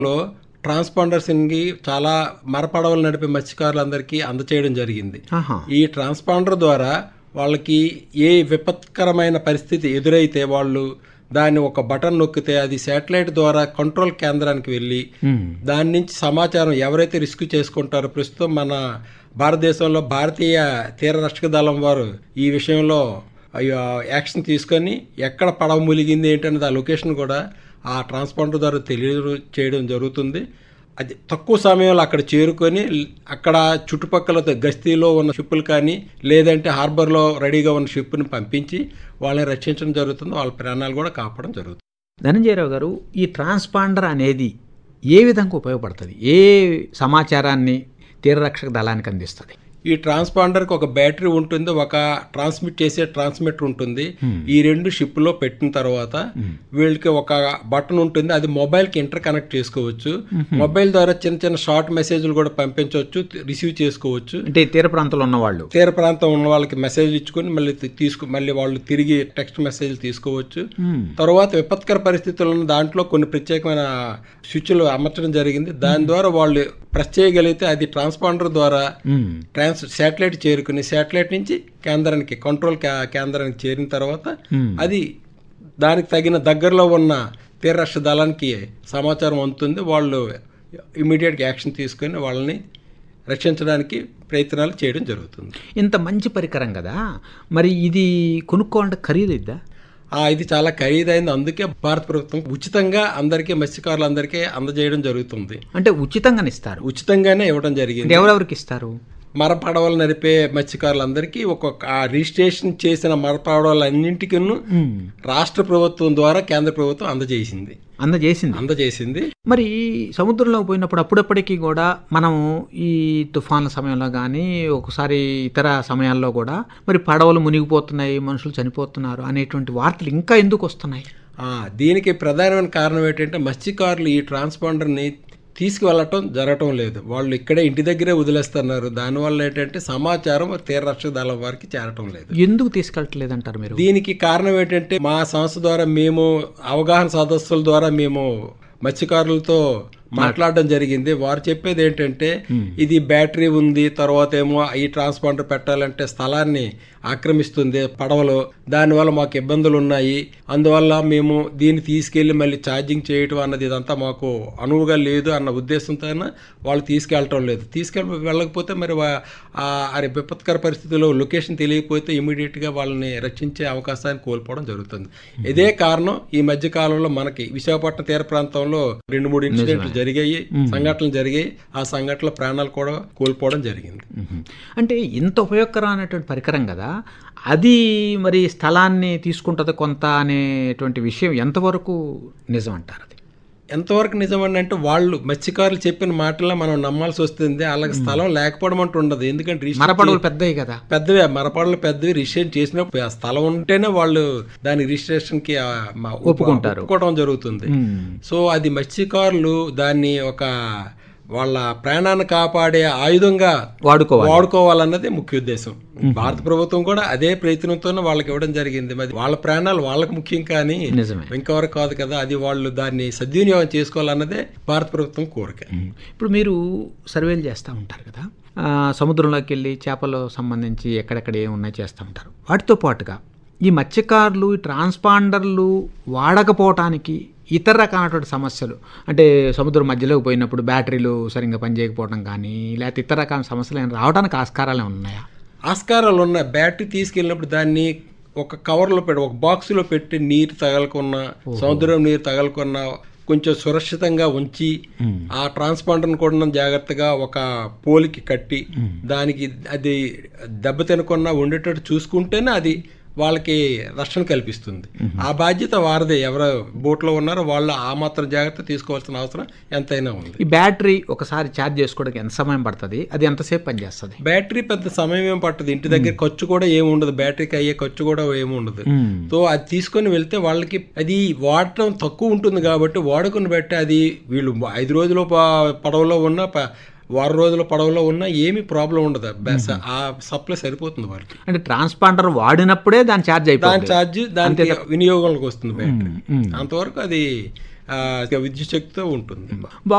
లో ట్రాన్స్పాండర్స్కి చాలా మరపడవలు నడిపే మత్స్యకారులందరికీ అందచేయడం జరిగింది ఆహా ఈ ట్రాన్స్పాండర్ ద్వారా వాళ్ళకి ఏ విపత్కరమైన పరిస్థితి ఎదురైతే వాళ్ళు దాన్ని ఒక బటన్ నొక్కితే అది శాటిలైట్ ద్వారా కంట్రోల్ కేంద్రానికి వెళ్ళి ఉమ్. దాని నుంచి సమాచారం ఎవరైతే రిస్క్ చేసుకుంటారో ప్రస్తుతం మన భారతదేశంలో భారతీయ తీర రక్షక దళం వారు ఈ విషయంలో అయ్యో, యాక్షన్ తీసుకొని ఎక్కడ పడవ ములిగింది ఏంటనేది ఆ లొకేషన్ కూడా ఆ ట్రాన్స్పాండర్ ద్వారా తెలియజేయడం జరుగుతుంది అది తక్కువ సమయంలో అక్కడ చేరుకొని అక్కడ చుట్టుపక్కల గస్తీలో ఉన్న షిప్పులు కానీ లేదంటే హార్బర్లో రెడీగా ఉన్న షిప్ని పంపించి వాళ్ళని రక్షించడం జరుగుతుంది వాళ్ళ ప్రాణాలు కూడా కాపాడడం జరుగుతుంది ధనంజయరావు గారు ఈ ట్రాన్స్పాండర్ అనేది ఏ విధంగా ఉపయోగపడుతుంది ఏ సమాచారాన్ని తీరరక్షక దళానికి అందిస్తుంది ఈ ట్రాన్స్పాండర్కి ఒక బ్యాటరీ ఉంటుంది ఒక ట్రాన్స్మిట్ చేసే ట్రాన్స్మిటర్ ఉంటుంది ఈ రెండు షిప్లో పెట్టిన తర్వాత వీళ్ళకి ఒక బటన్ ఉంటుంది అది మొబైల్కి ఇంటర్ కనెక్ట్ చేసుకోవచ్చు మొబైల్ ద్వారా చిన్న చిన్న షార్ట్ మెసేజ్లు కూడా పంపించవచ్చు రిసీవ్ చేసుకోవచ్చు అంటే తీర ప్రాంతంలో ఉన్నవాళ్ళు తీర ప్రాంతం ఉన్న వాళ్ళకి మెసేజ్ ఇచ్చుకొని మళ్ళీ తీ- తీసుకు మళ్ళీ వాళ్ళు తిరిగి టెక్స్ట్ మెసేజ్ తీసుకోవచ్చు ఉమ్. తర్వాత విపత్కర పరిస్థితుల్లో ఉన్న దాంట్లో కొన్ని ప్రత్యేకమైన స్విచ్లు అమర్చడం జరిగింది దాని ద్వారా వాళ్ళు ప్రెస్ చేయగలిగితే అది ట్రాన్స్పాండర్ ద్వారా ఉమ్. ట్రాన్స్ శాటిలైట్ చేరుకుని శాటిలైట్ నుంచి కేంద్రానికి కంట్రోల్ కే- కేంద్రానికి చేరిన తర్వాత ఉమ్. అది దానికి తగిన దగ్గరలో ఉన్న తీరరక్ష దళానికి సమాచారం అందుతుంది వాళ్ళు ఇమీడియట్గా యాక్షన్ తీసుకొని వాళ్ళని రక్షించడానికి ప్రయత్నాలు చేయడం జరుగుతుంది ఇంత మంచి పరికరం కదా మరి ఇది కొనుక్కోవాలంటే ఖరీదైద్దా ఆ, ఇది చాలా ఖరీదైంది అందుకే భారత ప్రభుత్వం ఉచితంగా అందరికీ మత్స్యకారులందరికీ అందజేయడం జరుగుతుంది అంటే ఉచితంగానే ఇస్తారు ఉచితంగానే ఇవ్వడం జరిగింది అంటే ఎవరెవరికి ఇస్తారు మర పడవలు నడిపే మత్స్యకారులందరికీ ఒక్కొక్క ఆ రిజిస్ట్రేషన్ చేసిన మర పడవలన్నింటికీ ఉమ్. రాష్ట్ర ప్రభుత్వం ద్వారా కేంద్ర ప్రభుత్వం అందజేసింది అందజేసింది అందజేసింది మరి సముద్రంలో పోయినప్పుడు అప్పుడప్పటికీ కూడా మనం ఈ తుఫాన్ల సమయంలో కానీ ఒకసారి ఇతర సమయాల్లో కూడా మరి పడవలు మునిగిపోతున్నాయి మనుషులు చనిపోతున్నారు అనేటువంటి వార్తలు ఇంకా ఎందుకు వస్తున్నాయి ఆ, దీనికి ప్రధానమైన కారణం ఏంటంటే మత్స్యకారులు ఈ ట్రాన్స్పాండర్ని తీసుకువెళ్ళటం జరగటం లేదు వాళ్ళు ఇక్కడే ఇంటి దగ్గరే వదిలేస్తున్నారు దానివల్ల ఏంటంటే సమాచారం తీర రక్షక దళం వారికి చేరటం లేదు ఎందుకు తీసుకెళ్ళట్లేదంటారు మీరు దీనికి కారణం ఏంటంటే మా సంస్థ ద్వారా మేము అవగాహన సదస్సుల ద్వారా మేము మత్స్యకారులతో మాట్లాడడం జరిగింది వారు చెప్పేది ఏంటంటే ఇది బ్యాటరీ ఉంది తర్వాత ఏమో ఈ ట్రాన్స్పాండర్ పెట్టాలంటే స్థలాన్ని ఆక్రమిస్తుంది పడవలో దానివల్ల మాకు ఇబ్బందులు ఉన్నాయి అందువల్ల మేము దీన్ని తీసుకెళ్లి మళ్ళీ ఛార్జింగ్ చేయటం అన్నది ఇదంతా మాకు అనువుగా లేదు అన్న ఉద్దేశంతో వాళ్ళు తీసుకెళ్ళటం లేదు తీసుకెళ్ళ వెళ్ళకపోతే మరి వా- ఆ ఆ విపత్కర పరిస్థితుల్లో లొకేషన్ తెలియకపోతే ఇమీడియట్ గా వాళ్ళని రక్షించే అవకాశాన్ని కోల్పోవడం జరుగుతుంది ఇదే కారణం ఈ మధ్య కాలంలో మనకి విశాఖపట్నం తీర ప్రాంతంలో రెండు మూడు ఇన్సిడెంట్లు జరిగాయి సంఘటనలు జరిగాయి ఆ సంఘటనలో ప్రాణాలు కూడా కోల్పోవడం జరిగింది మ్మ్. అంటే ఇంత ఉపయోగకరమైనటువంటి పరికరం కదా అది మరి స్థలాన్ని తీసుకుంటుంది కొంత అనేటువంటి విషయం ఎంతవరకు నిజం అంటారు అది ఎంతవరకు నిజమండి అంటే వాళ్ళు మత్స్యకారులు చెప్పిన మాటల్లో మనం నమ్మాల్సి వస్తుంది అలాగే స్థలం లేకపోవడం అంటూ ఉండదు ఎందుకంటే రిజిస్టర్ మరపడవలు పెద్దవి కదా పెద్దవి మరపాళ్ళు పెద్దవి రిజిస్ట్రేషన్ చేసినప్పుడు ఆ స్థలం ఉంటేనే వాళ్ళు దాని రిజిస్ట్రేషన్ కి ఆ, మ- ఒప్పుకుంటారు. ఒప్పుకోవడం జరుగుతుంది మ్మ్. సో అది మత్స్యకారులు దాన్ని ఒక వాళ్ళ ప్రాణాన్ని కాపాడే ఆయుధంగా వాడుకోవాలి వాడుకోవాలన్నదే ముఖ్య ఉద్దేశం భారత ప్రభుత్వం కూడా అదే ప్రయత్నంతోనే వాళ్ళకి ఇవ్వడం జరిగింది మరి వాళ్ళ ప్రాణాలు వాళ్ళకి ముఖ్యం కానీ నిజమే ఇంకెవరికి కాదు కదా అది వాళ్ళు దాన్ని సద్వినియోగం చేసుకోవాలన్నదే భారత ప్రభుత్వం కోరిక మ్మ్. ఇప్పుడు మీరు సర్వేలు చేస్తూ ఉంటారు కదా ఆ, సముద్రంలోకి వెళ్ళి చేపలు సంబంధించి ఎక్కడెక్కడ ఏమి ఉన్నాయి చేస్తూ ఉంటారు వాటితో పాటుగా ఈ మత్స్యకారులు ఈ ట్రాన్స్పాండర్లు వాడకపోవటానికి ఇతర రకాలైనటువంటి సమస్యలు అంటే సముద్రం మధ్యలోకి పోయినప్పుడు బ్యాటరీలు సరిగ్గా పనిచేయకపోవడం కానీ లేకపోతే ఇతర రకాల సమస్యలు ఏమైనా రావడానికి ఆస్కారాలు ఏమైనా ఉన్నాయా ఆస్కారాలు ఉన్న బ్యాటరీ తీసుకెళ్ళినప్పుడు దాన్ని ఒక కవర్లో పెట్టి ఒక బాక్సులో పెట్టి నీరు తగలకున్నా సముద్రం నీరు తగలకున్నా కొంచెం సురక్షితంగా ఉంచి ఆ ట్రాన్స్పాండర్ని కూడా జాగ్రత్తగా ఒక పోలికి కట్టి దానికి అది దెబ్బ తినకుండా ఉండేటట్టు చూసుకుంటేనే అది వాళ్ళకి రక్షణ కల్పిస్తుంది ఆ బాధ్యత వారిదే ఎవరు బోట్లో ఉన్నారో వాళ్ళు ఆ మాత్రం జాగ్రత్త తీసుకోవాల్సిన అవసరం ఎంతైనా ఉంది ఈ బ్యాటరీ ఒకసారి ఛార్జ్ చేసుకోవడానికి ఎంత సమయం పడుతుంది అది ఎంతసేపు పనిచేస్తుంది బ్యాటరీ పెద్ద సమయం ఏం పట్టదు ఇంటి దగ్గర ఖర్చు కూడా ఏమి ఉండదు బ్యాటరీకి అయ్యే ఖర్చు కూడా ఏమి ఉండదు సో అది తీసుకొని వెళ్తే వాళ్ళకి అది వాడటం తక్కువ ఉంటుంది కాబట్టి వాడుకుని బట్టి అది వీళ్ళు ఐదు రోజులు ప- పడవలో ఉన్న ప- వారం రోజుల పడవలో ఉన్న ఏమీ ప్రాబ్లం ఉండదు బెస్- ఆ సప్లై సరిపోతుంది వాళ్ళకి అంటే ట్రాన్స్పాండర్ వాడినప్పుడే దాని ఛార్జ్ దాని అయిపోతుంది ఛార్జ్ దానికి వినియోగంలోకి వస్తుంది బ్యాటరీ మ్మ్. అంతవరకు అది ఆ, విద్యుత్ శక్తితో ఉంటుంది